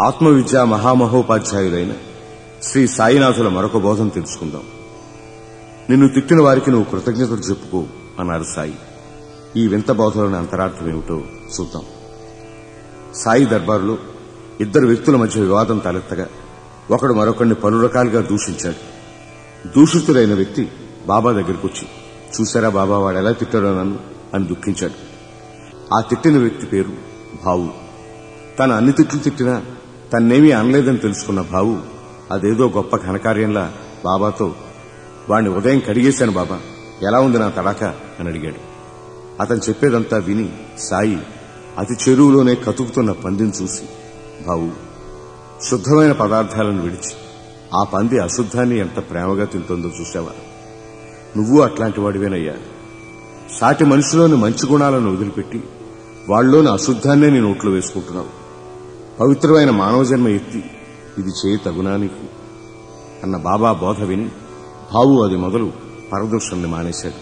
ఆత్మవిద్యా మహామహోపాధ్యాయులైన శ్రీ సాయినాథుల మరొక బోధం తెలుసుకుందాం నిన్ను తిట్టిన వారికి నువ్వు కృతజ్ఞతలు చెప్పుకో అన్నారు సాయి ఈ వింత బోధలోని అంతరార్థం ఏమిటో చూద్దాం సాయి దర్బారులో ఇద్దరు వ్యక్తుల మధ్య వివాదం తలెత్తగా ఒకడు మరొకరిని పలు రకాలుగా దూషించాడు దూషితుడైన వ్యక్తి బాబా దగ్గరికి వచ్చి చూసారా బాబా వాడు ఎలా తిట్టాడో నన్ను అని దుఃఖించాడు ఆ తిట్టిన వ్యక్తి పేరు భావు తను అన్ని తిట్లు తిట్టినా తన్నేమీ అనలేదని తెలుసుకున్న భావు అదేదో గొప్ప ఘనకార్యంలా బాబాతో వాణ్ణి ఉదయం కడిగేశాను బాబా ఎలా ఉంది నా తడాక అని అడిగాడు అతను చెప్పేదంతా విని సాయి అతి చెరువులోనే కతుకుతున్న పందిని చూసి బావు శుద్ధమైన పదార్థాలను విడిచి ఆ పంది అశుద్ధాన్ని ఎంత ప్రేమగా తింటుందో చూసావా నువ్వు అట్లాంటి వాడివేనయ్యా సాటి మనిషిలోని మంచి గుణాలను వదిలిపెట్టి వాళ్ళలోని అశుద్ధాన్నే నీ నోట్లో వేసుకుంటున్నావు పవిత్రమైన మానవ జన్మ ఎత్తి ఇది చేయి తగునా నీకు అన్న బాబా బోధ విని భావు అది మొదలు పరదోషాన్ని మానేశాడు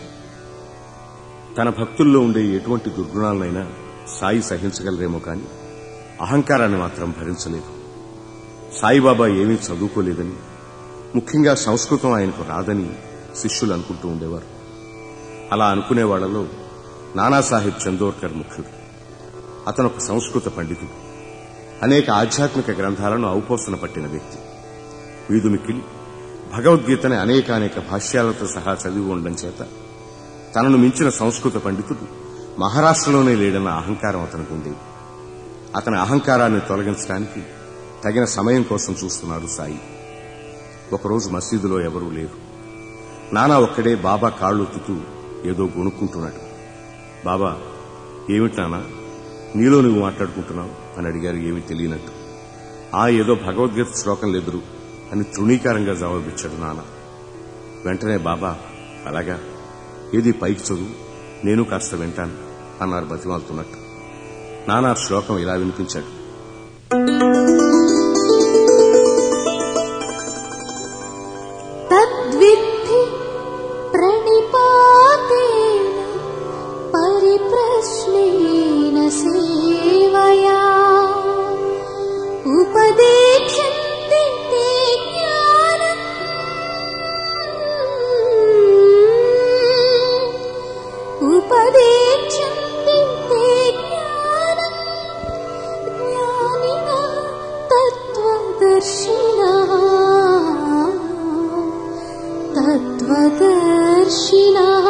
తన భక్తుల్లో ఉండే ఎటువంటి దుర్గుణాలనైనా సాయి సహించగలరేమో కాని అహంకారాన్ని మాత్రం భరించలేదు సాయిబాబా ఏమీ చదువుకోలేదని ముఖ్యంగా సంస్కృతం ఆయనకు రాదని శిష్యులు అనుకుంటూ ఉండేవారు అలా అనుకునే వాళ్లలో నానాసాహెబ్ చందోర్కర్ ముఖ్యుడు అతను ఒక సంస్కృత పండితుడు అనేక ఆధ్యాత్మిక గ్రంథాలను ఔపోసన పట్టిన వ్యక్తి వీధుమిక్కిలి భగవద్గీతని అనేకానేక భాష్యాలతో సహా చదివి ఉండడం చేత తనను మించిన సంస్కృత పండితుడు మహారాష్ట్రలోనే లేడన్న అహంకారం అతనికి ఉండేది అతని అహంకారాన్ని తొలగించడానికి తగిన సమయం కోసం చూస్తున్నాడు సాయి ఒకరోజు మసీదులో ఎవరూ లేరు నానా ఒక్కడే బాబా కాళ్ళు ఒత్తుతూ ఏదో గొనుక్కుంటున్నాడు బాబా ఏమిటి నానా నీలో నువ్వు మాట్లాడుకుంటున్నావు అని అడిగారు ఏమీ తెలియనట్టు ఆ ఏదో భగవద్గీత శ్లోకం లేదురు అని తృణీకారంగా జవాబిచ్చాడు నాన్న వెంటనే బాబా అలాగా ఏది పైకి చదువు నేను కాస్త వింటాను అన్నారు బతిమాలుతున్నట్టు నానా శ్లోకం ఇలా వినిపించాడు तद्विद्धि प्रणिपातेन परिप्रश्नेन सेवया उपदेक्षन्ति ते ज्ञानम् उपदेक्षन्ति ते ज्ञानम् ज्ञानिनः तत्त्वदर्शिनः तत्त्वदर्शिनः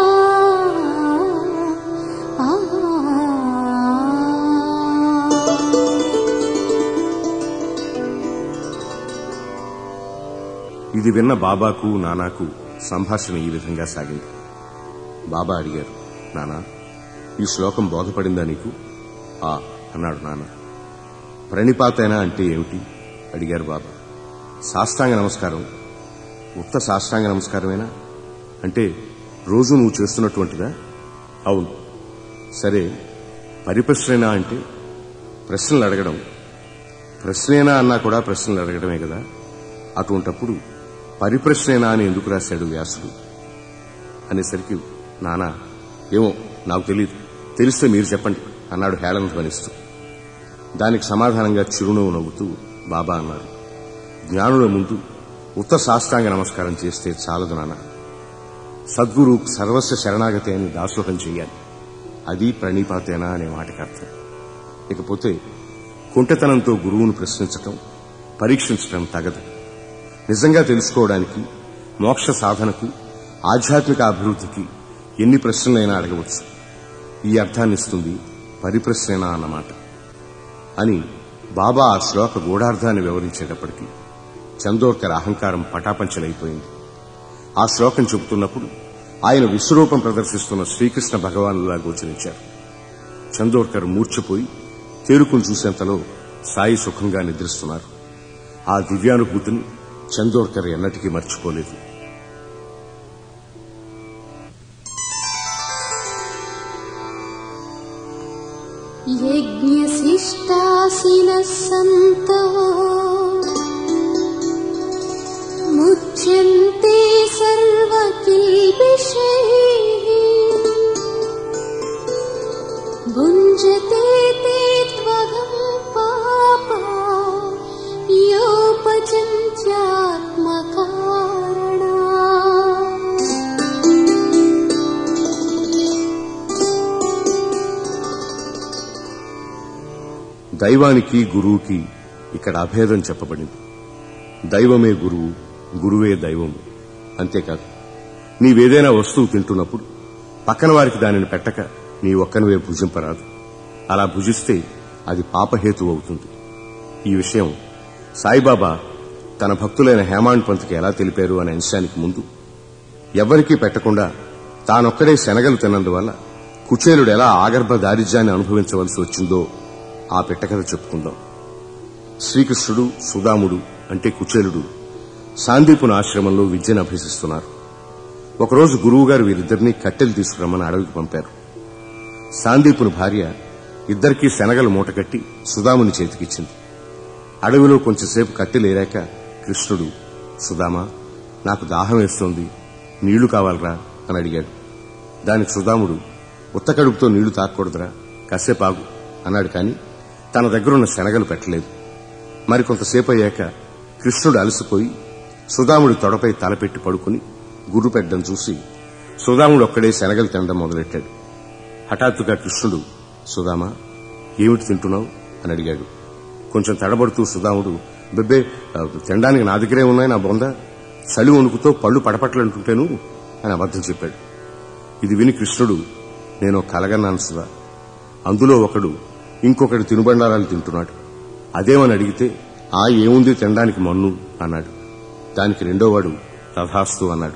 ఇది విన్న బాబాకు నానాకు సంభాషణ ఈ విధంగా సాగింది బాబా అడిగారు నానా ఈ శ్లోకం బోధపడిందా నీకు ఆ అన్నాడు నాన్న ప్రణిపాతైనా అంటే ఏమిటి అడిగారు బాబా సాష్టాంగ నమస్కారం ఉత్త సాష్టాంగ నమస్కారమేనా అంటే రోజు నువ్వు చేస్తున్నటువంటిదా అవును సరే పరిప్రశ్న అంటే ప్రశ్నలు అడగడం ప్రశ్నేనా అన్నా కూడా ప్రశ్నలు అడగడమే కదా అటువంటప్పుడు పరిప్రశ్నేనా అని ఎందుకు రాశాడు వ్యాసుడు అనేసరికి నానా ఏమో నాకు తెలియదు తెలిస్తే మీరు చెప్పండి అన్నాడు హేళన ధ్వనిస్తూ దానికి సమాధానంగా చిరునవ్వు నవ్వుతూ బాబా అన్నారు జ్ఞానుల ముందు ఉత్త సాష్టాంగ నమస్కారం చేస్తే చాలదు నాన్న సద్గురు సర్వస్వ శరణాగతి అని దాసోహం చెయ్యాలి అది ప్రణిపాతేనా అనే మాటకి అర్థం ఇకపోతే కుంటతనంతో గురువును ప్రశ్నించటం పరీక్షించటం తగదు నిజంగా తెలుసుకోవడానికి మోక్ష సాధనకు ఆధ్యాత్మిక అభివృద్ధికి ఎన్ని ప్రశ్నలైనా అడగవచ్చు ఈ అర్థాన్నిస్తుంది పరిప్రశ్నేనా అన్నమాట అని బాబా ఆ శ్లోక గూఢార్థాన్ని వివరించేటప్పటికీ చందోర్కర్ అహంకారం పటాపంచలైపోయింది ఆ శ్లోకం చెబుతున్నప్పుడు ఆయన విశ్వరూపం ప్రదర్శిస్తున్న శ్రీకృష్ణ భగవానులా గోచరించారు చందోర్కర్ మూర్ఛపోయి తేరుకుని చూసేంతలో సాయి సుఖంగా నిద్రిస్తున్నారు ఆ దివ్యానుభూతిని చందోర్కర్ ఎన్నటికీ మర్చిపోలేదు यज्ञशिष्टासिनः सन्तः मुच्यन्ते सर्वकिल्बिषैः भुञ्जते ते त्वगं पापा దైవానికి గురువుకి ఇక్కడ అభేదం చెప్పబడింది దైవమే గురువు గురువే దైవము అంతేకాదు నీవేదైనా వస్తువు తింటున్నప్పుడు పక్కన వారికి దానిని పెట్టక నీ ఒక్కనివే భుజింపరాదు అలా భుజిస్తే అది పాపహేతు అవుతుంది ఈ విషయం సాయిబాబా తన భక్తులైన హేమాండ్ పంత్కి ఎలా తెలిపారు అనే అంశానికి ముందు ఎవ్వరికీ పెట్టకుండా తానొక్కడే శనగలు తిన్నందువల్ల కుచేలుడు ఎలా ఆగర్భ దారిద్ర్యాన్ని అనుభవించవలసి వచ్చిందో ఆ పెట్టకథ చెప్పుకుందాం శ్రీకృష్ణుడు సుదాముడు అంటే కుచేలుడు సాందీపున ఆశ్రమంలో విద్యను అభ్యసిస్తున్నారు ఒకరోజు గురువుగారు వీరిద్దరినీ కట్టెలు తీసుకురమ్మని అడవికి పంపారు సాందీపుని భార్య ఇద్దరికీ శనగలు మూటకట్టి సుదాముని చేతికిచ్చింది అడవిలో కొంచెంసేపు కట్టెలేరాక కృష్ణుడు సుదామా నాకు దాహం వేస్తోంది నీళ్లు కావాలరా అని అడిగాడు దానికి సుదాముడు ఉత్త కడుపుతో నీళ్లు తాగకూడదురా కాసేపు ఆగు అన్నాడు కాని తన దగ్గరున్న శనగలు పెట్టలేదు మరికొంతసేపు అయ్యాక కృష్ణుడు అలసిపోయి సుదాముడి తొడపై తలపెట్టి పడుకుని గుర్రు పెట్టడం చూసి సుదాముడు ఒక్కడే శనగలు తినడం మొదలెట్టాడు హఠాత్తుగా కృష్ణుడు సుదామా ఏమిటి తింటున్నావు అని అడిగాడు కొంచెం తడబడుతూ సుదాముడు బెబ్బే ఆ, తినడానికి నా దగ్గరే ఉన్నాయి నా బొంద చలి వణుకుతో పళ్ళు పడపట్లంటుంటేను అని అబద్ధం చెప్పాడు ఇది విని కృష్ణుడు నేను కలగన్నాను సుధా అందులో ఒకడు ఇంకొకటి తినుబండారాలు తింటున్నాడు అదేమని అడిగితే ఆ ఏముంది తినడానికి మన్ను అన్నాడు దానికి రెండోవాడు తథాస్తు అన్నాడు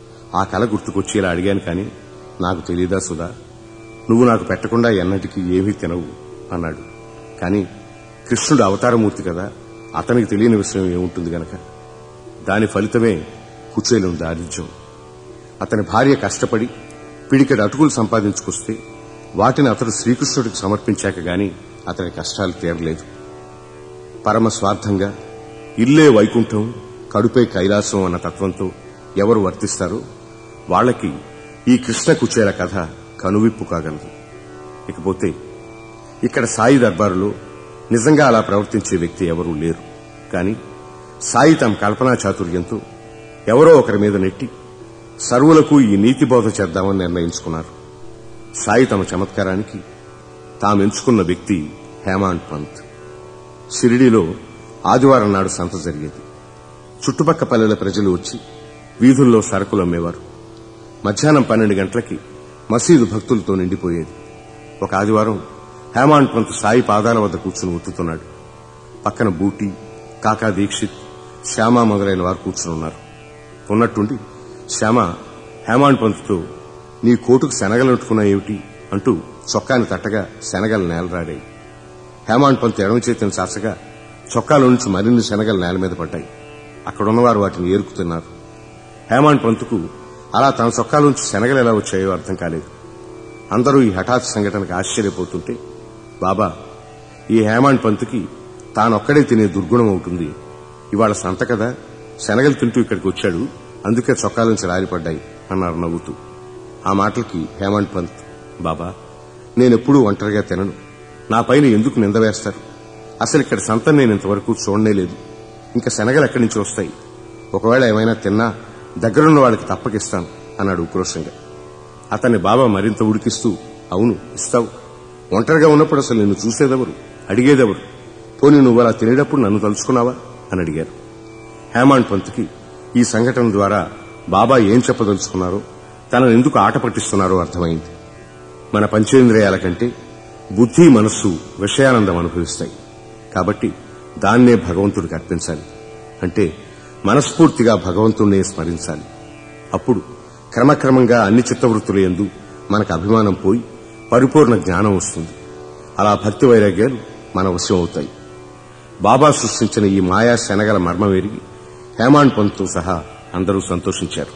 ఆ కల గుర్తుకొచ్చి ఇలా అడిగాను కాని నాకు తెలియదా సుధా నువ్వు నాకు పెట్టకుండా ఎన్నటికీ ఏమీ తినవు అన్నాడు కాని కృష్ణుడు అవతారమూర్తి కదా అతనికి తెలియని విషయం ఏముంటుంది గనక దాని ఫలితమే కుచేలుని దారిద్ర్యం అతని భార్య కష్టపడి పిడికెడు అటుకులు సంపాదించుకొస్తే వాటిని అతడు శ్రీకృష్ణుడికి సమర్పించాక గాని అతని కష్టాలు తీరలేదు పరమ స్వార్థంగా ఇల్లే వైకుంఠం కడుపే కైలాసం అన్న తత్వంతో ఎవరు వర్తిస్తారో వాళ్ళకి ఈ కృష్ణ కుచేల కథ కనువిప్పు కాగలదు ఇకపోతే ఇక్కడ సాయి దర్బారులో నిజంగా అలా ప్రవర్తించే వ్యక్తి ఎవరూ లేరు కానీ సాయి తమ కల్పనా చాతుర్యంతో ఎవరో ఒకరి మీద నెట్టి సర్వులకు ఈ నీతి బోధ చేద్దామని నిర్ణయించుకున్నారు సాయి తమ చమత్కారానికి తామెంచుకున్న వ్యక్తి హేమాండ్ పంత్ షిరిడీలో ఆదివారం నాడు సంత జరిగేది చుట్టుపక్క పల్లెల ప్రజలు వచ్చి వీధుల్లో సరుకులు అమ్మేవారు మధ్యాహ్నం పన్నెండు గంటలకి మసీదు భక్తులతో నిండిపోయేది ఒక ఆదివారం హేమాండ్ పంత్ సాయి పాదాల వద్ద కూర్చుని ఒత్తుతున్నాడు పక్కన బూటి కాకా దీక్షిత్ శ్యామ మొదలైన వారు కూర్చుని ఉన్నారు ఉన్నట్టుండి శ్యామ హేమాండ్ పంత్తో నీ కోటుకు శనగలంటుకున్నా ఏమిటి అంటూ చొక్కాని తట్టగా శనగలు నేలరాడాయి హేమాండ్ పంత్ ఎడమ చేతిని చాచగా చొక్కాల నుంచి మరిన్ని శనగలు నేల మీద పడ్డాయి అక్కడున్నవారు వాటిని ఏరుకుతున్నారు హేమాండ్ పంత్కు అలా తన చొక్కాలోంచి శనగలు ఎలా వచ్చాయో అర్థం కాలేదు అందరూ ఈ హఠాత్ సంఘటనకు ఆశ్చర్యపోతుంటే బాబా ఈ హేమాండ్ పంత్కి తానొక్కడే తినే దుర్గుణం అవుతుంది ఇవాళ సంత కదా శనగలు తింటూ ఇక్కడికి వచ్చాడు అందుకే చొక్కాలోంచి రాలిపడ్డాయి అన్నారు నవ్వుతూ ఆ మాటలకి హేమంత్ పంత్ బాబా నేనెప్పుడూ ఒంటరిగా తినను నా పైన ఎందుకు నింద వేస్తారు అసలు ఇక్కడ సంత నేను ఇంతవరకు చూడనే లేదు ఇంకా శనగలు ఎక్కడి నుంచి వస్తాయి ఒకవేళ ఏమైనా తిన్నా దగ్గరున్న వాళ్ళకి తప్పకిస్తాను అన్నాడు ఉక్రోషంగా అతన్ని బాబా మరింత ఉడికిస్తూ అవును ఇస్తావు ఒంటరిగా ఉన్నప్పుడు అసలు నిన్ను చూసేదెవరు అడిగేదెవరు పోనీ నువ్వు అలా తినేటప్పుడు నన్ను తలుచుకున్నావా అని అడిగారు హేమాండ్ పంత్కి ఈ సంఘటన ద్వారా బాబా ఏం చెప్పదలుచుకున్నారో తనను ఎందుకు ఆట పట్టిస్తున్నారో అర్థమైంది మన పంచేంద్రియాల కంటే బుద్ధి మనస్సు విషయానందం అనుభవిస్తాయి కాబట్టి దాన్నే భగవంతుడికి అర్పించాలి అంటే మనస్ఫూర్తిగా భగవంతుణ్ణే స్మరించాలి అప్పుడు క్రమక్రమంగా అన్ని చిత్తవృత్తుల యందు మనకు అభిమానం పోయి పరిపూర్ణ జ్ఞానం వస్తుంది అలా భక్తి వైరాగ్యాలు మన వశం అవుతాయి బాబా సృష్టించిన ఈ మాయా శనగల మర్మం ఎరిగి హేమాండ్ పంత్తో సహా అందరూ సంతోషించారు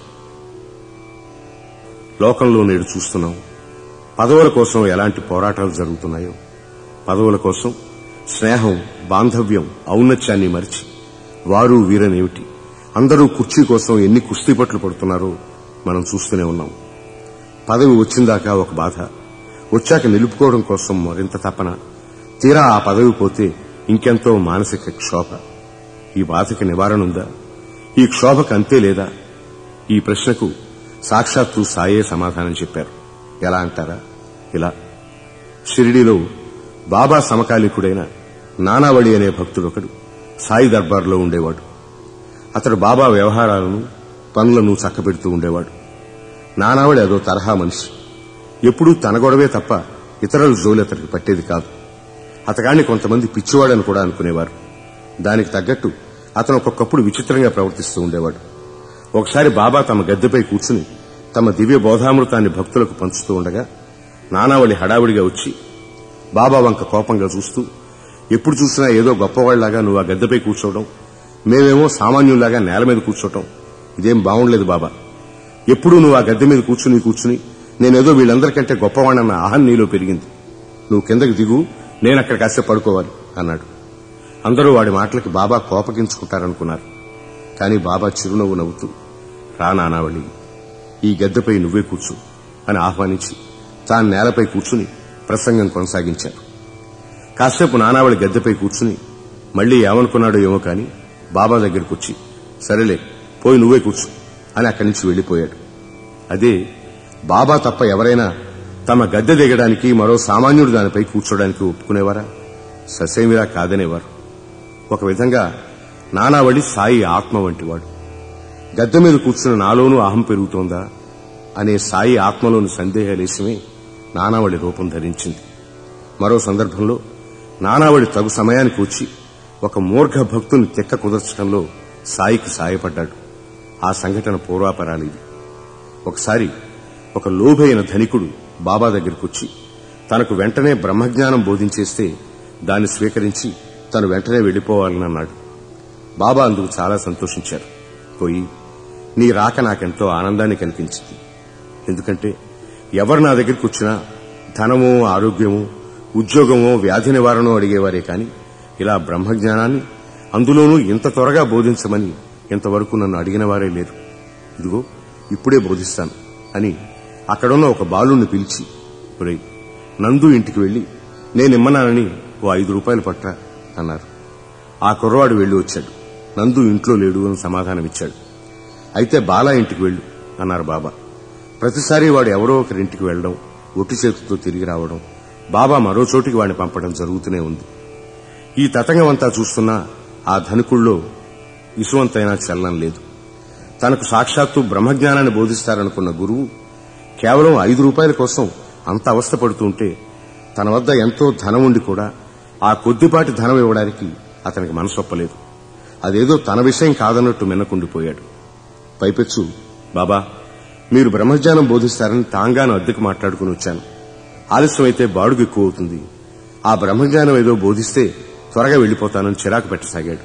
లోకంలో నేడు చూస్తున్నాం పదవుల కోసం ఎలాంటి పోరాటాలు జరుగుతున్నాయో పదవుల కోసం స్నేహం బాంధవ్యం ఔన్నత్యాన్ని మరిచి వారు వీరనేమిటి అందరూ కుర్చీ కోసం ఎన్ని కుస్తీపట్లు పడుతున్నారో మనం చూస్తూనే ఉన్నాం పదవి వచ్చిందాకా ఒక బాధ వచ్చాక నిలుపుకోవడం కోసం మరింత తపన తీరా ఆ పదవి పోతే ఇంకెంతో మానసిక క్షోభ ఈ బాధకి నివారణ ఉందా ఈ క్షోభకు అంతే లేదా ఈ ప్రశ్నకు సాక్షాత్తు సాయే సమాధానం చెప్పారు ఎలా అంటారా ఇలా షిరిడీలో బాబా సమకాలీకుడైన నానావళి అనే భక్తుడొకడు సాయి దర్బార్లో ఉండేవాడు అతడు బాబా వ్యవహారాలను పనులను చక్కబెడుతూ ఉండేవాడు నానావళి అదో తరహా మనిషి ఎప్పుడూ తన గొడవే తప్ప ఇతరుల జోలి అతడికి పట్టేది కాదు అతగాన్ని కొంతమంది పిచ్చివాడని కూడా అనుకునేవారు దానికి తగ్గట్టు అతను ఒక్కొక్కప్పుడు విచిత్రంగా ప్రవర్తిస్తూ ఉండేవాడు ఒకసారి బాబా తమ గద్దెపై కూర్చుని తమ దివ్య బోధామృతాన్ని భక్తులకు పంచుతూ ఉండగా నానావళి హడావుడిగా వచ్చి బాబా వంక కోపంగా చూస్తూ ఎప్పుడు చూసినా ఏదో గొప్పవాళ్లాగా నువ్వు ఆ గద్దెపై కూర్చోవడం మేమేమో సామాన్యుల్లాగా నేల మీద కూర్చోవటం ఇదేం బాగుండలేదు బాబా ఎప్పుడూ నువ్వు ఆ గద్దె మీద కూర్చుని కూర్చుని నేనేదో వీళ్ళందరికంటే గొప్పవాణ్ణన్న ఆహం నీలో పెరిగింది నువ్వు కిందకి దిగు నేను అక్కడ కాసేపు పడుకోవాలి అన్నాడు అందరూ వాడి మాటలకి బాబా కోపగించుకుంటారనుకున్నారు కానీ బాబా చిరునవ్వు నవ్వుతూ రా నానావళి ఈ గద్దెపై నువ్వే కూర్చో అని ఆహ్వానించి తాను నేలపై కూర్చుని ప్రసంగం కొనసాగించారు కాసేపు నానావళి గద్దెపై కూర్చుని మళ్లీ ఏమనుకున్నాడో ఏమో కాని బాబా దగ్గరికి వచ్చి సరేలే పోయి నువ్వే కూర్చో అని అక్కడి నుంచి వెళ్లిపోయాడు అదే బాబా తప్ప ఎవరైనా తమ గద్దె దిగడానికి మరో సామాన్యుడు దానిపై కూర్చోడానికి ఒప్పుకునేవారా ససేమిరా కాదనేవారు ఒక విధంగా నానావళి సాయి ఆత్మ వంటివాడు గద్దె మీద కూర్చున్న నాలోనూ అహం పెరుగుతోందా అనే సాయి ఆత్మలోని సందేహలేశమే నానావళి రూపం ధరించింది మరో సందర్భంలో నానావళి తగు సమయానికి వచ్చి ఒక మూర్ఘ భక్తుని తెక్క కుదర్చడంలో సాయికి సాయపడ్డాడు ఆ సంఘటన పూర్వాపరాలిది ఒకసారి ఒక లోభైన ధనికుడు బాబా దగ్గరికి వచ్చి తనకు వెంటనే బ్రహ్మజ్ఞానం బోధించేస్తే దాన్ని స్వీకరించి తను వెంటనే వెళ్లిపోవాలని అన్నాడు బాబా అందుకు చాలా సంతోషించారు పోయి నీ రాక నాకెంతో ఆనందాన్ని కలిగించింది ఎందుకంటే ఎవరు నా దగ్గరికి వచ్చినా ధనమో ఆరోగ్యమో ఉద్యోగమో వ్యాధి నివారణో అడిగేవారే కాని ఇలా బ్రహ్మజ్ఞానాన్ని అందులోనూ ఇంత త్వరగా బోధించమని ఇంతవరకు నన్ను అడిగిన వారే లేరు ఇదిగో ఇప్పుడే బోధిస్తాను అని అక్కడున్న ఒక బాలుణ్ణి పిలిచి ఒరేయ్ నందు ఇంటికి వెళ్లి నేనిమ్మనానని ఓ ఐదు రూపాయలు పట్రా అన్నారు ఆ కుర్రవాడు వెళ్లి వచ్చాడు నందు ఇంట్లో లేడు అని సమాధానమిచ్చాడు అయితే బాలా ఇంటికి వెళ్ళు అన్నారు బాబా ప్రతిసారి వాడు ఎవరో ఒకరింటికి వెళ్లడం ఒట్టి చేతితో తిరిగి రావడం బాబా మరో చోటికి వాడిని పంపడం జరుగుతూనే ఉంది ఈ తతంగమంతా చూస్తున్నా ఆ ధనికుల్లో ఇసువంతైనా చలనం లేదు తనకు సాక్షాత్తు బ్రహ్మజ్ఞానాన్ని బోధిస్తారనుకున్న గురువు కేవలం ఐదు రూపాయల కోసం అంత అవస్థపడుతూ ఉంటే తన వద్ద ఎంతో ధనం ఉండి కూడా ఆ కొద్దిపాటి ధనం ఇవ్వడానికి అతనికి మనసొప్పలేదు అదేదో తన విషయం కాదన్నట్టు మిన్నకుండిపోయాడు పైపెచ్చు బాబా మీరు బ్రహ్మజ్ఞానం బోధిస్తారని తాంగాను అద్దెకు మాట్లాడుకుని వచ్చాను ఆలస్యమైతే బాడుగు ఎక్కువ అవుతుంది ఆ బ్రహ్మజ్ఞానం ఏదో బోధిస్తే త్వరగా వెళ్లిపోతానని చిరాకు పెట్టసాగాడు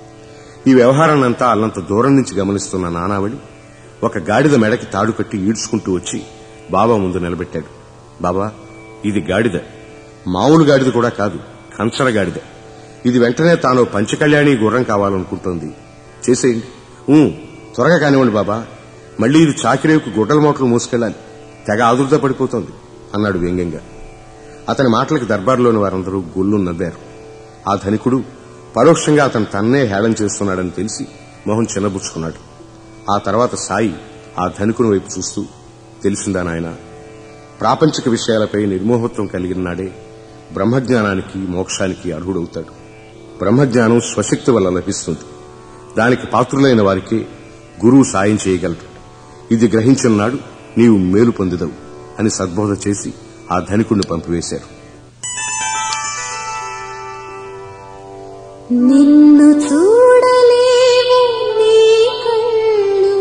ఈ వ్యవహారాన్నంతా అల్లంత దూరం నుంచి గమనిస్తున్న నానావళి ఒక గాడిద మెడకి తాడు కట్టి ఈడ్చుకుంటూ వచ్చి బాబా ముందు నిలబెట్టాడు బాబా ఇది గాడిద మామూలు గాడిద కూడా కాదు కంచర గాడిద ఇది వెంటనే తాను పంచకళ్యాణి గుర్రం కావాలనుకుంటోంది చేసేయండి ఊ, త్వరగా కానివ్వండి బాబా మళ్ళీ ఇది చాకిరేవుకు గుడ్డల మూటలు మోసుకెళ్లాలి తెగ ఆదుర్ద పడిపోతోంది అన్నాడు వ్యంగ్యంగా అతని మాటలకు దర్బార్లోని వారందరూ గొల్లు నవ్వారు ఆ ధనికుడు పరోక్షంగా అతను తన్నే హేళన చేస్తున్నాడని తెలిసి మొహం చిన్నబుచ్చుకున్నాడు ఆ తర్వాత సాయి ఆ ధనికుని వైపు చూస్తూ తెలిసిందా నాయన ప్రాపంచిక విషయాలపై నిర్మోహత్వం కలిగిన నాడే బ్రహ్మజ్ఞానానికి మోక్షానికి అర్హుడవుతాడు బ్రహ్మజ్ఞానం స్వశక్తి వల్ల లభిస్తుంది దానికి పాత్రులైన వారికే గురువు సాయం చేయగలడు ఇది గ్రహించిన నాడు నీవు మేలు పొందిదవు అని సద్బోధ చేసి ఆ ధనికుణ్ణి పంపివేశారు నిన్ను చూడలేవు నీ కళ్ళు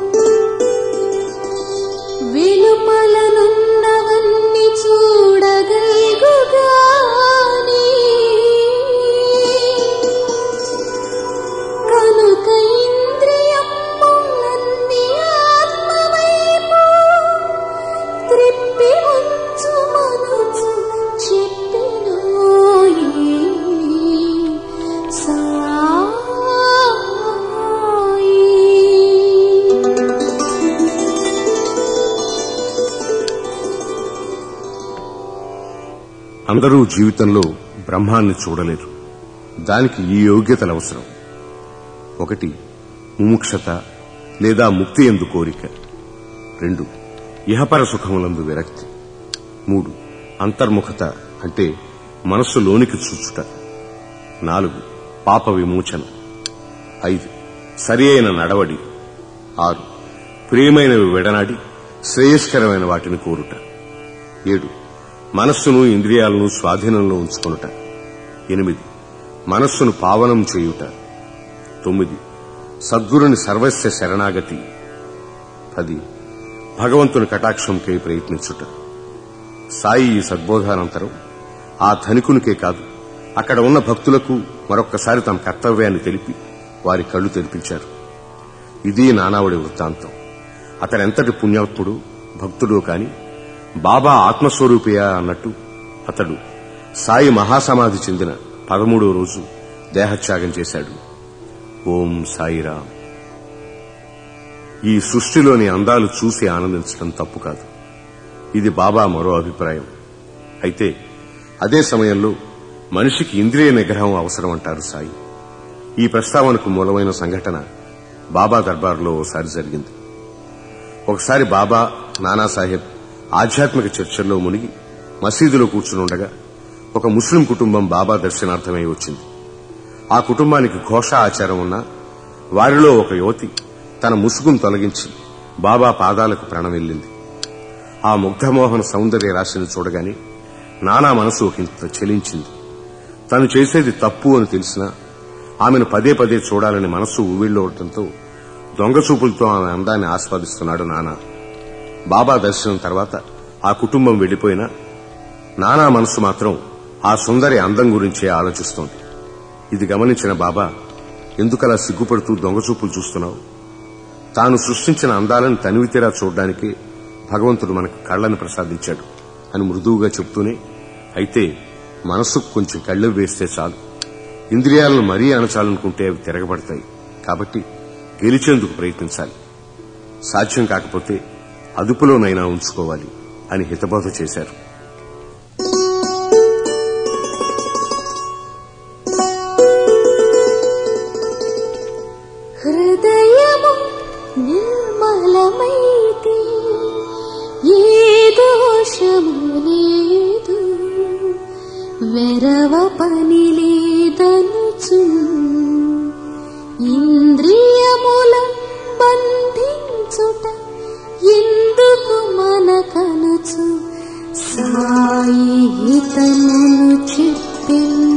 వెలుపలనున్నవన్నీ చూడగలుగుగాని కనుక ఇంద్రియములన్నీ ఆత్మవైపు త్రిప్పి ఉంచు మనసు చెప్పినోయి సాయి అందరూ జీవితంలో బ్రహ్మాన్ని చూడలేరు దానికి ఈ యోగ్యతలు అవసరం ఒకటి ముముక్షత లేదా ముక్తి ఎందు కోరిక రెండు ఇహపర సుఖములందు విరక్తి మూడు అంతర్ముఖత అంటే మనస్సు లోనికి చూచుట నాలుగు పాప విమోచన ఐదు సరి అయిన నడవడి ఆరు ప్రియమైనవి విడనాడి శ్రేయస్కరమైన వాటిని కోరుట ఏడు మనస్సును ఇంద్రియాలను స్వాధీనంలో ఉంచుకొనుట ఎనిమిది మనస్సును పావనం చేయుట తొమ్మిది సద్గురుని సర్వస్య శరణాగతి పది భగవంతుని కటాక్షంకై ప్రయత్నించుట సాయి ఈ సద్బోధానంతరం ఆ ధనికునికే కాదు అక్కడ ఉన్న భక్తులకు మరొక్కసారి తమ కర్తవ్యాన్ని తెలిపి వారి కళ్ళు తెరిపించారు ఇది నానావుడి వృత్తాంతం అతడెంతటి పుణ్యాత్ముడు భక్తుడు కాని బాబా ఆత్మస్వరూపియా అన్నట్టు అతడు సాయి మహాసమాధి చెందిన పదమూడో రోజు దేహత్యాగం చేశాడు ఓం సాయిరామ్ ఈ సృష్టిలోని అందాలు చూసి ఆనందించడం తప్పు కాదు ఇది బాబా మరో అభిప్రాయం అయితే అదే సమయంలో మనిషికి ఇంద్రియ నిగ్రహం అవసరం అంటారు సాయి ఈ ప్రస్తావనకు మూలమైన సంఘటన బాబా దర్బార్లో ఓసారి జరిగింది ఒకసారి బాబా నానాసాహెబ్ ఆధ్యాత్మిక చర్చల్లో మునిగి మసీదులో కూర్చునుండగా ఒక ముస్లిం కుటుంబం బాబా దర్శనార్థమై వచ్చింది ఆ కుటుంబానికి ఘోష ఆచారం ఉన్నా వారిలో ఒక యువతి తన ముసుగును తొలగించి బాబా పాదాలకు ప్రణమిల్లింది ఆ ముగ్ధమోహన సౌందర్య రాశిని చూడగానే నానా మనసు ఒకంత చెలించింది తను చేసేది తప్పు అని తెలిసినా ఆమెను పదే పదే చూడాలని మనస్సు ఊవిళ్ళోవడంతో దొంగ చూపులతో ఆమె అందాన్ని ఆస్వాదిస్తున్నాడు నానా బాబా దర్శనం తర్వాత ఆ కుటుంబం వెళ్లిపోయినా నానా మనసు మాత్రం ఆ సుందరి అందం గురించే ఆలోచిస్తోంది ఇది గమనించిన బాబా ఎందుకలా సిగ్గుపడుతూ దొంగచూపులు చూస్తున్నావు తాను సృష్టించిన అందాలను తనివితీరా చూడడానికి భగవంతుడు మనకు కళ్ళని ప్రసాదించాడు అని మృదువుగా చెప్తూనే అయితే మనస్సుకు కొంచెం కళ్ళు వేస్తే చాలు ఇంద్రియాలను మరీ అణచాలనుకుంటే అవి తిరగబడతాయి కాబట్టి గెలిచేందుకు ప్రయత్నించాలి సాధ్యం కాకపోతే అదుపులోనైనా ఉంచుకోవాలి అని హితబోధ చేశారు హృదయము నిర్మలమైతే ఏ దోషము లేదు వెరవ పని లేదనుచు ఇంద్రియముల బంధించుట ఎందుకు మనకనుచు సాయి హితమును చెప్పి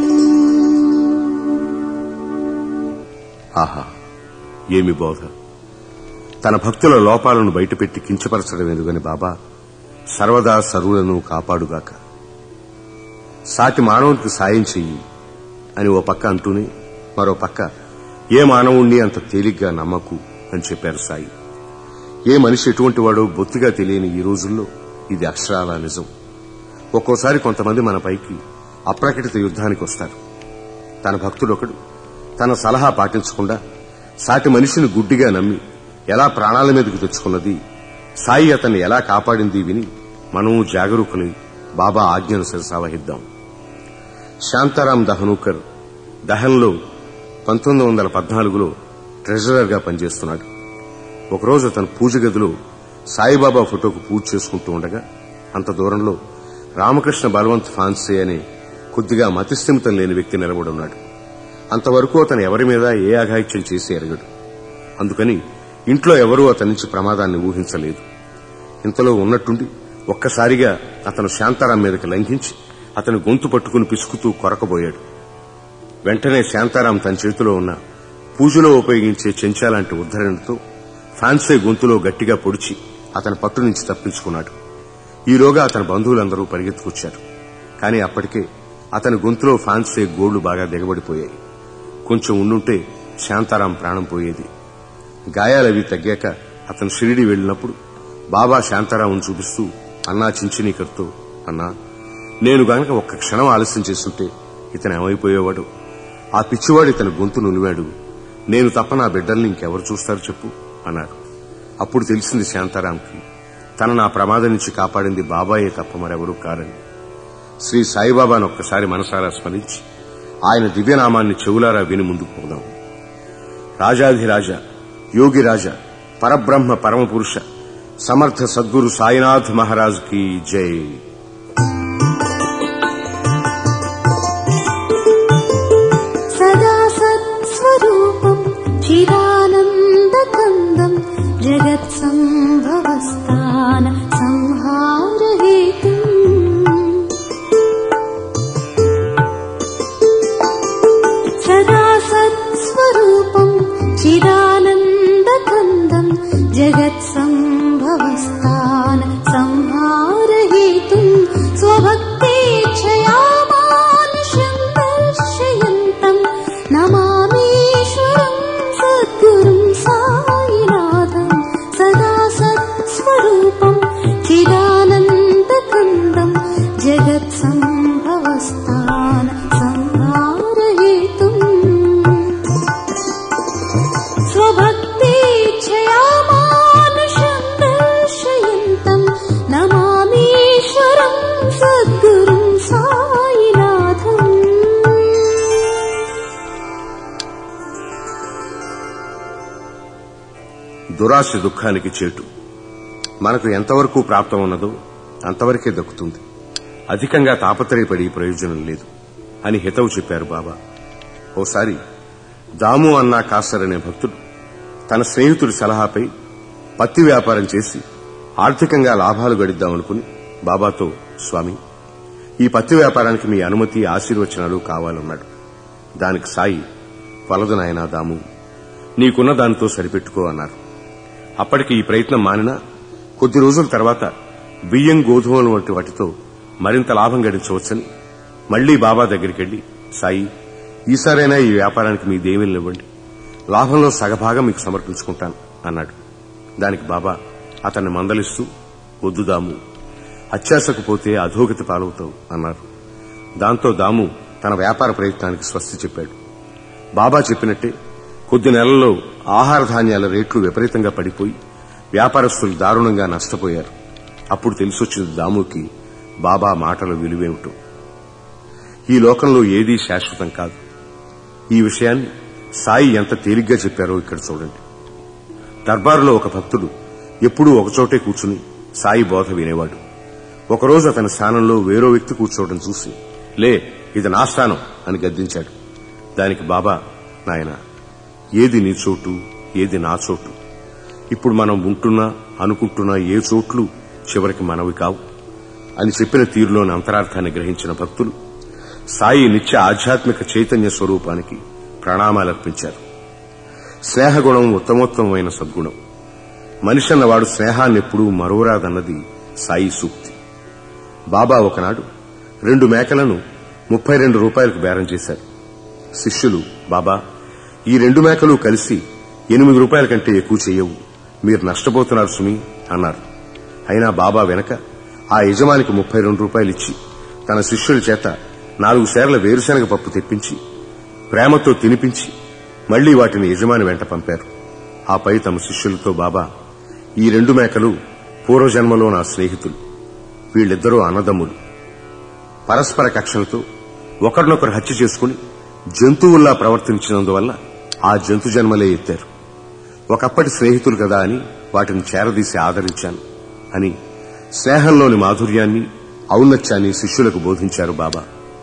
ఆహా ఏమి బోధ తన భక్తుల లోపాలను బయటపెట్టి కించపరచడం ఎందుకని బాబా సర్వదా సర్వులను కాపాడుగాక సాటి మానవునికి సాయం చెయ్యి అని ఓ పక్క అంటూనే మరో పక్క ఏ మానవుణ్ణి అంత తేలిగ్గా నమ్మకు అని చెప్పారు సాయి ఏ మనిషి ఎటువంటి వాడో బొత్తిగా తెలియని ఈ రోజుల్లో ఇది అక్షరాల నిజం ఒక్కోసారి కొంతమంది మన పైకి అప్రకటిత యుద్ధానికి వస్తారు తన భక్తుడొకడు తన సలహా పాటించకుండా సాటి మనిషిని గుడ్డిగా నమ్మి ఎలా ప్రాణాల మీదకు తెచ్చుకున్నది సాయి అతన్ని ఎలా కాపాడింది విని మనము జాగరూకులై బాబా ఆజ్ఞను శిరసావహిద్దాం శాంతారాం దహనూకర్ దహన్లో పంతొమ్మిది వందల పద్నాలుగులో ట్రెజరర్గా పనిచేస్తున్నాడు ఒకరోజు అతను పూజ గదిలో సాయిబాబా ఫోటోకు పూజ చేసుకుంటూ ఉండగా అంత దూరంలో రామకృష్ణ బలవంత్ ఫాన్సే అనే కొద్దిగా మతిస్థిమితం లేని వ్యక్తి నిలబడి ఉన్నాడు అంతవరకు అతను ఎవరి మీద ఏ అఘాయిత్యం చేసి ఎరగడు అందుకని ఇంట్లో ఎవరూ అతని నుంచి ప్రమాదాన్ని ఊహించలేదు ఇంతలో ఉన్నట్టుండి ఒక్కసారిగా అతను శాంతారాం మీదకి లంఘించి అతని గొంతు పట్టుకుని పిసుకుతూ కొరకబోయాడు వెంటనే శాంతారాం తన చేతిలో ఉన్న పూజలో ఉపయోగించే చెంచాలాంటి ఉద్ధరణతో ఫాన్సే గొంతులో గట్టిగా పొడిచి అతని పట్టు నుంచి తప్పించుకున్నాడు ఈలోగా అతని బంధువులందరూ పరిగెత్తుకొచ్చారు కానీ అప్పటికే అతని గొంతులో ఫాన్సే గోళ్లు బాగా దిగబడిపోయాయి కొంచెం ఉండుంటే శాంతారాం ప్రాణం పోయేది గాయాలవి తగ్గాక అతను షిరిడి వెళ్ళినప్పుడు బాబా శాంతారాం చూపిస్తూ అన్నా చించినీకర్తో అన్నా నేను గనక ఒక్క క్షణం ఆలస్యం చేస్తుంటే ఇతను ఏమైపోయేవాడు ఆ పిచ్చివాడు ఇతని గొంతు నులివాడు నేను తప్ప నా బిడ్డల్ని ఇంకెవరు చూస్తారు చెప్పు అన్నాడు అప్పుడు తెలిసింది శాంతారాంకి తన నా ప్రమాదం నుంచి కాపాడింది బాబాయే తప్ప మరెవరూ కారని శ్రీ సాయిబాబాను ఒక్కసారి మనసారా స్మరించి ఆయన దివ్యనామాన్ని చెవులారా విని ముందుకు పోదాం రాజాధిరాజ యోగిరాజ పరబ్రహ్మ పరమపురుష సమర్థ సద్గురు సాయినాథ్ మహారాజ్ కి జై चिदानन्दकन्दम् जगत्सम्भवस्थान संहारहेतुम् स्वभक्तेच्छया मानुषम् दर्शयन्तम् नमामीश्वरम् सद्गुरुम् सायिनाथम् सदा सत्स्वरूपम् चिदानन्दकन्दम् जगत्सम्भवस्थान संहारहेतुम् स्वभक्तेच्छया मानुषम् दर्शयन्तम् नमामीश्वरम् सद्गुरुम् सायिनाथम् దురాశ దుఃఖానికి చేటు మనకు ఎంతవరకు ప్రాప్తం ఉన్నదో అంతవరకే దక్కుతుంది అధికంగా తాపత్రయపడి ప్రయోజనం లేదు అని హితవు చెప్పారు బాబా ఓసారి దాము అన్నా కాసర్ అనే భక్తుడు తన స్నేహితుడి సలహాపై పత్తి వ్యాపారం చేసి ఆర్థికంగా లాభాలు గడిద్దామనుకుని బాబాతో స్వామి ఈ పత్తి వ్యాపారానికి మీ అనుమతి ఆశీర్వచనాలు కావాలన్నాడు దానికి సాయి వలదు నాయనా దాము నీకున్న దానితో సరిపెట్టుకో అన్నారు అప్పటికి ఈ ప్రయత్నం మానినా కొద్ది రోజుల తర్వాత బియ్యం గోధుమలు వంటి వాటితో మరింత లాభం గడించవచ్చని మళ్లీ బాబా దగ్గరికి వెళ్లి సాయి ఈసారైనా ఈ వ్యాపారానికి మీ దేవీలు ఇవ్వండి లాభంలో సగభాగం మీకు సమర్పించుకుంటాను అన్నాడు దానికి బాబా అతన్ని మందలిస్తూ వద్దు దాము అత్యాశకు పోతే అధోగతి పాలవుతావు అన్నారు దాంతో దాము తన వ్యాపార ప్రయత్నానికి స్వస్తి చెప్పాడు బాబా చెప్పినట్టే కొద్ది నెలల్లో ఆహార ధాన్యాల రేట్లు విపరీతంగా పడిపోయి వ్యాపారస్తులు దారుణంగా నష్టపోయారు అప్పుడు తెలిసొచ్చింది దాముకి బాబా మాటల విలువేమిటో ఈ లోకంలో ఏదీ శాశ్వతం కాదు ఈ విషయాన్ని సాయి ఎంత తేలిగ్గా చెప్పారో ఇక్కడ చూడండి దర్బారులో ఒక భక్తుడు ఎప్పుడూ ఒకచోటే కూర్చుని సాయి బోధ వినేవాడు ఒకరోజు అతని స్థానంలో వేరో వ్యక్తి కూర్చోవడం చూసి లే ఇది నా స్థానం అని గద్దించాడు దానికి బాబా నాయన ఏది నీ చోటు ఏది నా చోటు ఇప్పుడు మనం ఉంటున్నా అనుకుంటున్నా ఏ చోట్లు చివరికి మనవి కావు అని చెప్పిన తీరులోని అంతరార్థాన్ని గ్రహించిన భక్తులు సాయి నిత్య ఆధ్యాత్మిక చైతన్య స్వరూపానికి ప్రణామాలర్పించారు స్నేహగుణం ఉత్తమోత్తమైన సద్గుణం మనిషి అన్నవాడు స్నేహాన్ని ఎప్పుడూ మరువరాదన్నది సాయి సూక్తి బాబా ఒకనాడు రెండు మేకలను ముప్పై రెండు రూపాయలకు బేరం చేశారు శిష్యులు బాబా ఈ రెండు మేకలు కలిసి ఎనిమిది రూపాయల కంటే ఎక్కువ చేయవు మీరు నష్టపోతున్నారు సుమి అన్నారు అయినా బాబా వెనక ఆ యజమానికి ముప్పై రెండు రూపాయలు ఇచ్చి తన శిష్యుల చేత నాలుగు సేర్ల వేరుశనగ పప్పు తెప్పించి ప్రేమతో తినిపించి మళ్లీ వాటిని యజమాని వెంట పంపారు ఆపై తమ శిష్యులతో బాబా ఈ రెండు మేకలు పూర్వజన్మలో నా స్నేహితులు వీళ్ళిద్దరూ అన్నదమ్ములు పరస్పర కక్షలతో ఒకరినొకరు హత్య చేసుకుని జంతువుల్లా ప్రవర్తించినందువల్ల ఆ జంతు జన్మలే ఎత్తారు ఒకప్పటి స్నేహితులు కదా అని వాటిని చేరదీసి ఆదరించాను అని స్నేహంలోని మాధుర్యాన్ని ఔన్నత్యాన్ని శిష్యులకు బోధించారు బాబా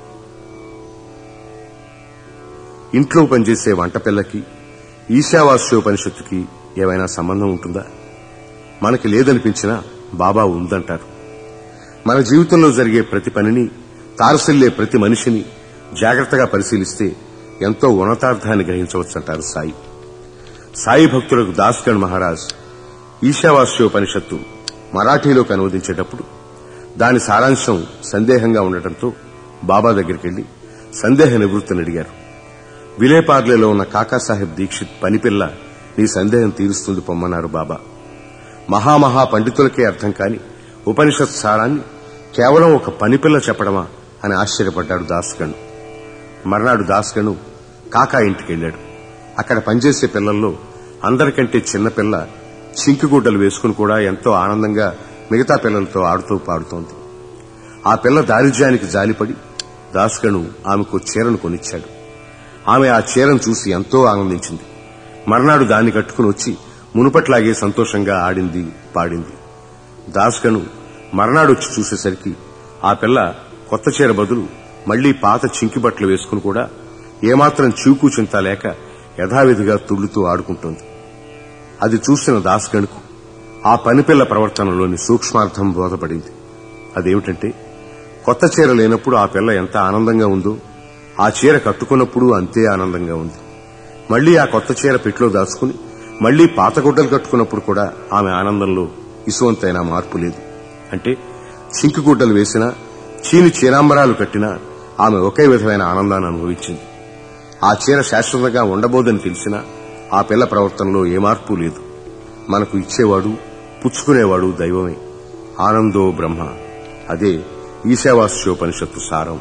ఇంట్లో పనిచేసే వంట పిల్లకి ఈశావాస్యోపనిషత్తుకి ఏమైనా సంబంధం ఉంటుందా మనకి లేదనిపించినా బాబా ఉందంటారు మన జీవితంలో జరిగే ప్రతి పనిని తారసిల్లే ప్రతి మనిషిని జాగ్రత్తగా పరిశీలిస్తే ఎంతో ఉన్నతార్థాన్ని గ్రహించవచ్చంటారు సాయి సాయి భక్తులకు దాస్గణ్ మహారాజ్ ఈశావాస్యోపనిషత్తు మరాఠీలోకి అనువదించేటప్పుడు దాని సారాంశం సందేహంగా ఉండటంతో బాబా దగ్గరికి వెళ్లి సందేహ నివృత్తిని అడిగారు విలేపార్లేలో ఉన్న కాకాసాహెబ్ దీక్షిత్ పనిపిల్ల నీ సందేహం తీరుస్తుంది పొమ్మన్నారు బాబా మహామహా పండితులకే అర్థం కాని ఉపనిషత్ సారాన్ని కేవలం ఒక పనిపిల్ల చెప్పడమా అని ఆశ్చర్యపడ్డాడు దాస్గణ్ మర్నాడు దాస్గణు కాకా ఇంటికి వెళ్లాడు అక్కడ పనిచేసే పిల్లల్లో అందరికంటే చిన్న పిల్ల చింకిగుడ్డలు వేసుకుని కూడా ఎంతో ఆనందంగా మిగతా పిల్లలతో ఆడుతూ పాడుతోంది ఆ పిల్ల దారిద్ర్యానికి జాలిపడి దాస్గణు ఆమెకు చీరను కొనిచ్చాడు ఆమె ఆ చీరను చూసి ఎంతో ఆనందించింది మర్నాడు దాన్ని కట్టుకుని వచ్చి మునుపట్లాగే సంతోషంగా ఆడింది పాడింది దాస్గను మర్నాడు వచ్చి చూసేసరికి ఆ పిల్ల కొత్త చీర బదులు మళ్లీ పాత చింకి బట్టలు వేసుకుని కూడా ఏమాత్రం చీకు చింత లేక యథావిధిగా తుళ్లుతూ ఆడుకుంటోంది అది చూసిన దాస్గణ్కు ఆ పనిపిల్ల ప్రవర్తనలోని సూక్ష్మార్థం బోధపడింది అదేమిటంటే కొత్త చీర లేనప్పుడు ఆ పిల్ల ఎంత ఆనందంగా ఉందో ఆ చీర కట్టుకున్నప్పుడు అంతే ఆనందంగా ఉంది మళ్లీ ఆ కొత్త చీర పెట్లో దాచుకుని మళ్లీ పాత గుడ్డలు కట్టుకున్నప్పుడు కూడా ఆమె ఆనందంలో ఇసువంతైనా మార్పు లేదు అంటే చింకి గుడ్డలు వేసినా చీని చీనాంబరాలు కట్టినా ఆమె ఒకే విధమైన ఆనందాన్ని అనుభవించింది ఆ చీర శాశ్వతంగా ఉండబోదని తెలిసినా ఆ పిల్ల ప్రవర్తనలో ఏ మార్పు లేదు మనకు ఇచ్చేవాడు పుచ్చుకునేవాడు దైవమే ఆనందో బ్రహ్మ అదే ఈశావాస్యోపనిషత్తు సారం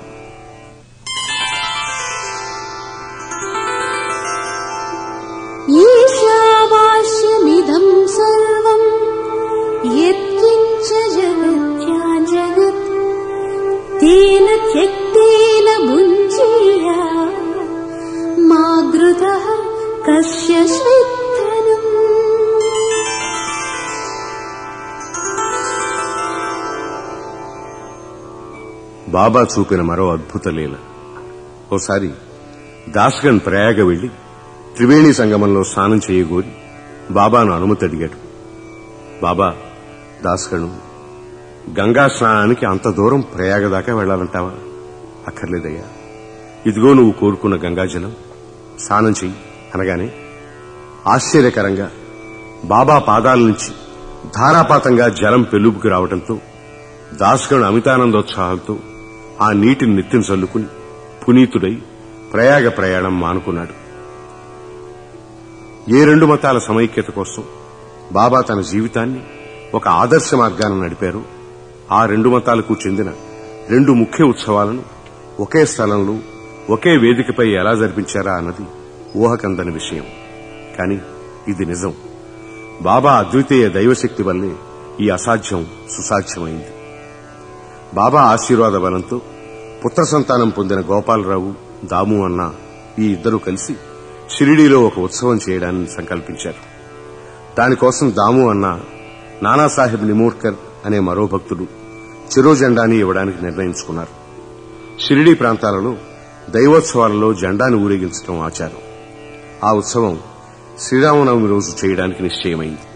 ईशावास्यमिदं सर्वम् यत्किञ्च जगत्या जगत् तेन त्यक्तेन भुञ्जीया मा गृतः कस्य श्रिद्धनम् బాబా చూపిన మరో అద్భుత లీల ఓసారి దాస్గన్ ప్రయాగ వెళ్లి త్రివేణి సంగమంలో స్నానం చేయగోరి బాబాను అనుమతి అడిగాడు బాబా దాస్గను గంగా స్నానానికి అంత దూరం ప్రయాగ దాకా వెళ్లాలంటావా అక్కర్లేదయ్యా ఇదిగో నువ్వు కోరుకున్న గంగాజలం స్నానం చెయ్యి అనగానే ఆశ్చర్యకరంగా బాబా పాదాల నుంచి ధారాపాతంగా జలం పెళ్ళుబుకి రావడంతో దాస్గణ్ అమితానందోత్సాహంతో ఆ నీటిని నెత్తిన చల్లుకుని పునీతుడై ప్రయాగ ప్రయాణం మానుకున్నాడు ఏ రెండు మతాల సమైక్యత కోసం బాబా తన జీవితాన్ని ఒక ఆదర్శ మార్గాన్ని నడిపారు ఆ రెండు మతాలకు చెందిన రెండు ముఖ్య ఉత్సవాలను ఒకే స్థలంలో ఒకే వేదికపై ఎలా జరిపించారా అన్నది ఊహకందని విషయం కాని ఇది నిజం బాబా అద్వితీయ దైవశక్తి వల్లే ఈ అసాధ్యం సుసాధ్యమైంది బాబా ఆశీర్వాద బలంతో పుత్ర సంతానం పొందిన గోపాలరావు దాము అన్న ఈ ఇద్దరూ కలిసి షిరిడీలో ఒక ఉత్సవం చేయడాన్ని సంకల్పించారు దానికోసం దాము అన్న నానాసాహెబ్ నిమోర్కర్ అనే మరో భక్తుడు చిరో జెండాని ఇవ్వడానికి నిర్ణయించుకున్నారు షిరిడీ ప్రాంతాలలో దైవోత్సవాలలో జెండాను ఊరేగించడం ఆచారం ఆ ఉత్సవం శ్రీరామనవమి రోజు చేయడానికి నిశ్చయమైంది